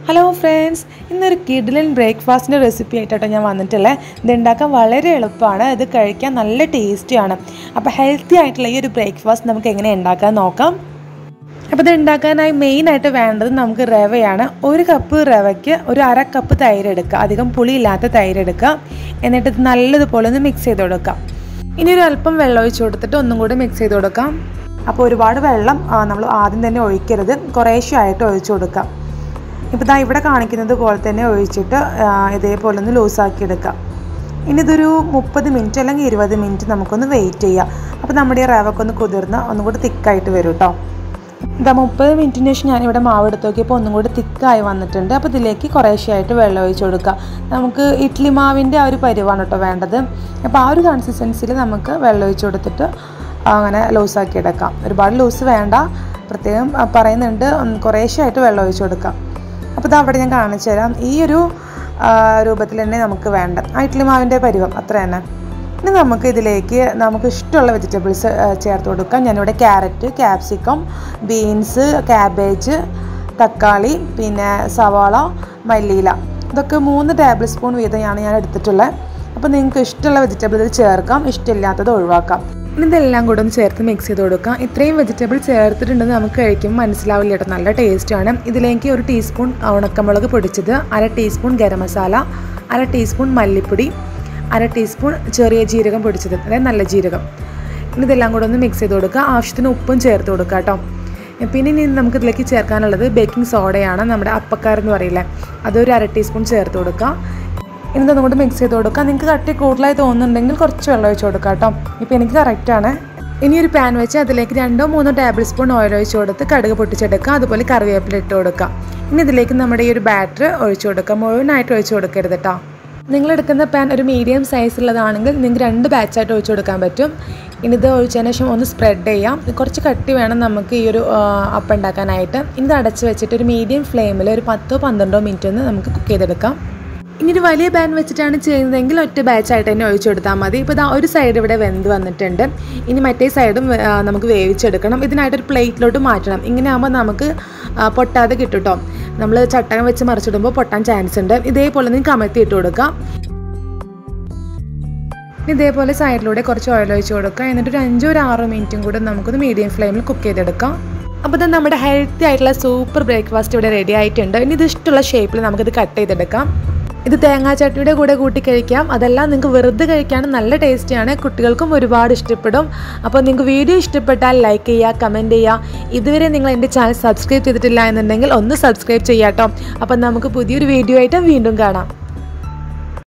hello friends ഇന്നൊരു കിഡിലൻ ബ്രേക്ക്ഫാസ്റ്റിൻ്റെ recipe ആയിട്ടോ ഞാൻ വന്നിട്ടുള്ളത് ഇത് ഉണ്ടാക്കാൻ വളരെ എളുപ്പമാണ് ഇത് കഴിക്കാൻ നല്ല ടേസ്റ്റിയാണ് അപ്പോൾ ഹെൽത്തി ആയിട്ടുള്ള ഈ ഒരു ബ്രേക്ക്ഫാസ്റ്റ് നമുക്ക് എങ്ങനെ ഉണ്ടാക്കാൻ നോക്കാം അപ്പോൾ ഇത് ഉണ്ടാക്കാനായി മെയിനായിട്ട് വേണ്ടത് നമുക്ക് റവയാണ് ഒരു കപ്പ് റവയ്ക്ക് ഒരു അര കപ്പ് തൈര് എടുക്കുക അധികം പുളിയില്ലാത്ത തൈര് എടുക്കുക എന്നിട്ട് ഇത് നല്ലതുപോലെ ഒന്ന് മിക്സ് ചെയ്ത് കൊടുക്കാം ഇനി ഒരു അല്പം വെള്ളം ഒഴിച്ച് കൊടുത്തിട്ട് ഒന്നും കൂടി മിക്സ് ചെയ്ത് കൊടുക്കാം അപ്പോൾ ഒരുപാട് വെള്ളം നമ്മൾ ആദ്യം തന്നെ ഒഴിക്കരുത് കുറേശ്ശെയായിട്ട് ഒഴിച്ചു കൊടുക്കാം ഇപ്പോൾ ഇതാ ഇവിടെ കാണിക്കുന്നത് പോലെ തന്നെ ഒഴിച്ചിട്ട് ആ, ഇതേപോലെ ഒന്ന് ലൂസാക്കി എടുക്കാം ഇനി ഇതൊരു മുപ്പത് മിനിറ്റ് അല്ലെങ്കിൽ ഇരുപത് മിനിറ്റ് നമുക്കൊന്ന് വെയിറ്റ് ചെയ്യാം അപ്പോൾ നമ്മുടെ ഈ റവൊക്കെ ഒന്ന് കുതിർന്ന് ഒന്നും കൂടി തിക്കായിട്ട് വരും കേട്ടോ ഇതാ മുപ്പത് മിനിറ്റിന് ശേഷം ഞാനിവിടെ മാവ് എടുത്ത് നോക്കിയപ്പോൾ ഒന്നും കൂടി തിക്കായി വന്നിട്ടുണ്ട് അപ്പോൾ ഇതിലേക്ക് കുറേശ്ശെയായിട്ട് വെള്ളം ഒഴിച്ച് കൊടുക്കുക നമുക്ക് ഇഡ്ഡലി മാവിൻ്റെ ആ ഒരു പരിവാണ് കേട്ടോ വേണ്ടത് അപ്പോൾ ആ ഒരു കൺസിസ്റ്റൻസിയിൽ നമുക്ക് വെള്ളം ഒഴിച്ച് കൊടുത്തിട്ട് അങ്ങനെ ലൂസാക്കി എടുക്കാം ഒരുപാട് ലൂസ് വേണ്ട പ്രത്യേകം ആ, പറയുന്നുണ്ട് ഉം, കുറേശ്ശെയായിട്ട് വെള്ളം ഒഴിച്ച് കൊടുക്കാം അപ്പോൾ ഇത് അവിടെ ഞാൻ കാണിച്ചു തരാം ഈ ഒരു ആ, രൂപത്തിൽ തന്നെ നമുക്ക് വേണ്ട ആ ഇഡ്ഡലി മാവിൻ്റെ പരുവം അത്ര തന്നെ ഇനി നമുക്ക് ഇതിലേക്ക് നമുക്ക് ഇഷ്ടമുള്ള വെജിറ്റബിൾസ് ചേർത്ത് കൊടുക്കാം ഞാനിവിടെ ക്യാരറ്റ് ക്യാപ്സിക്കം ബീൻസ് ക്യാബേജ് തക്കാളി പിന്നെ സവാള മല്ലിയില ഇതൊക്കെ മൂന്ന് ടേബിൾ സ്പൂൺ വീതമാണ് ഞാൻ എടുത്തിട്ടുള്ളത് അപ്പോൾ നിങ്ങൾക്ക് ഇഷ്ടമുള്ള വെജിറ്റബിൾ ചേർക്കാം ഇഷ്ടമില്ലാത്തത് ഒഴിവാക്കാം ഇനി ഇതെല്ലാം കൂടെ ഒന്ന് ചേർത്ത് മിക്സ് ചെയ്ത് കൊടുക്കാം ഇത്രയും വെജിറ്റബിൾ ചേർത്തിട്ടുണ്ടെന്ന് നമുക്ക് കഴിക്കുമ്പോൾ മനസ്സിലാവില്ല കേട്ടോ നല്ല ടേസ്റ്റാണ് ഇതിലേക്ക് ഒരു ടീസ്പൂൺ ഉണക്കമുളക് പൊടിച്ചത് അര ടീസ്പൂൺ ഗരം മസാല അര ടീസ്പൂൺ മല്ലിപ്പൊടി അര ടീസ്പൂൺ ചെറിയ ജീരകം പൊടിച്ചത് അതായത് നല്ല ജീരകം ഇനി ഇതെല്ലാം കൂടെ ഒന്ന് മിക്സ് ചെയ്ത് കൊടുക്കുക ആവശ്യത്തിന് ഉപ്പും ചേർത്ത് കൊടുക്കുക കേട്ടോ പിന്നെ ഇനി നമുക്ക് ഇതിലേക്ക് ചേർക്കാനുള്ളത് ബേക്കിംഗ് സോഡയാണ് നമ്മുടെ അപ്പക്കാർ എന്ന് പറയില്ലേ അതൊരു അര ടീസ്പൂൺ ചേർത്ത് കൊടുക്കുക ഇനി ഇതൊന്നും കൂടി മിക്സ് ചെയ്ത് കൊടുക്കുക നിങ്ങൾക്ക് കട്ടി കൂടുതലായി തോന്നുന്നുണ്ടെങ്കിൽ കുറച്ച് വെള്ളം ഒഴിച്ച് കൊടുക്കുക കേട്ടോ ഇപ്പോൾ എനിക്ക് കറക്റ്റാണ് ഇനി ഒരു പാൻ വെച്ച് അതിലേക്ക് രണ്ടോ മൂന്നോ ടേബിൾ സ്പൂൺ ഓയിൽ ഒഴിച്ച് കൊടുത്ത് കടുക് പൊട്ടിച്ചെടുക്കുക അതുപോലെ കറിവേപ്പില ഇട്ട് കൊടുക്കുക ഇനി ഇതിലേക്ക് നമ്മുടെ ഈ ഒരു ബാറ്റർ ഒഴിച്ച് കൊടുക്കുക മുഴുവനായിട്ട് ഒഴിച്ച് കൊടുക്കരുത് കേട്ടോ നിങ്ങൾ എടുക്കുന്ന പാൻ ഒരു മീഡിയം സൈസുള്ളതാണെങ്കിൽ നിങ്ങൾക്ക് രണ്ട് ബാച്ചായിട്ട് ഒഴിച്ച് കൊടുക്കാൻ പറ്റും ഇനി ഇത് ഒഴിച്ചതിന് ശേഷം ഒന്ന് സ്പ്രെഡ് ചെയ്യാം കുറച്ച് കട്ടി വേണം നമുക്ക് ഈ ഒരു ആ, അപ്പം ഉണ്ടാക്കാനായിട്ട് ഇനി ഇത് അടച്ച് വെച്ചിട്ട് ഒരു മീഡിയം ഫ്ലെയിമിൽ ഒരു പത്തോ പന്ത്രണ്ടോ മിനിറ്റ് ഒന്ന് നമുക്ക് കുക്ക് ചെയ്തെടുക്കാം ഇനി ഒരു വലിയ പാൻ വെച്ചിട്ടാണ് ചെയ്യുന്നതെങ്കിൽ ഒറ്റ ബാച്ചായിട്ട് തന്നെ ഒഴിച്ചു കൊടുത്താൽ മതി ഇപ്പോൾ ഇതാ ഒരു സൈഡ് ഇവിടെ വെന്ത് വന്നിട്ടുണ്ട് ഇനി മറ്റേ സൈഡും ആ, നമുക്ക് വേവിച്ചെടുക്കണം ഇതിനായിട്ടൊരു പ്ലേറ്റിലോട്ട് മാറ്റണം ഇങ്ങനെ ആകുമ്പോൾ നമുക്ക് ആ, പൊട്ടാതെ കിട്ടും കേട്ടോ നമ്മൾ ചട്ടകം വെച്ച് മറിച്ചിടുമ്പോൾ പൊട്ടാൻ ചാൻസ് ഉണ്ട് ഇതേപോലെ നിങ്ങൾക്ക് കമഴ്ത്തി ഇട്ട് കൊടുക്കാം ഇനി ഇതേപോലെ സൈഡിലൂടെ കുറച്ച് ഓയിൽ ഒഴിച്ച് കൊടുക്കുക എന്നിട്ട് ഒരു അഞ്ചോ ഒരു ആറോ മിനിറ്റും കൂടെ നമുക്കൊന്ന് മീഡിയം ഫ്ലെയിമിൽ കുക്ക് ചെയ്തെടുക്കാം അപ്പോൾ ഇത് നമ്മുടെ ഹെൽത്തി ആയിട്ടുള്ള സൂപ്പർ ബ്രേക്ക്ഫാസ്റ്റ് ഇവിടെ റെഡി ആയിട്ടുണ്ട് ഇനി ഇത് ഇഷ്ടമുള്ള ഷേപ്പിൽ നമുക്കിത് കട്ട് ചെയ്തെടുക്കാം ഇത് തേങ്ങാ ചട്നിയുടെ കൂടെ കൂട്ടി കഴിക്കാം അതെല്ലാം നിങ്ങൾക്ക് വെറുതെ കഴിക്കാനും നല്ല ടേസ്റ്റിയാണ് കുട്ടികൾക്കും ഒരുപാട് ഇഷ്ടപ്പെടും അപ്പോൾ നിങ്ങൾക്ക് വീഡിയോ ഇഷ്ടപ്പെട്ടാൽ ലൈക്ക് ചെയ്യുക കമൻറ്റ് ചെയ്യുക ഇതുവരെ നിങ്ങൾ എൻ്റെ ചാനൽ സബ്സ്ക്രൈബ് ചെയ്തിട്ടില്ല എന്നുണ്ടെങ്കിൽ ഒന്ന് സബ്സ്ക്രൈബ് ചെയ്യാം കേട്ടോ അപ്പോൾ നമുക്ക് പുതിയൊരു വീഡിയോ ആയിട്ട് വീണ്ടും കാണാം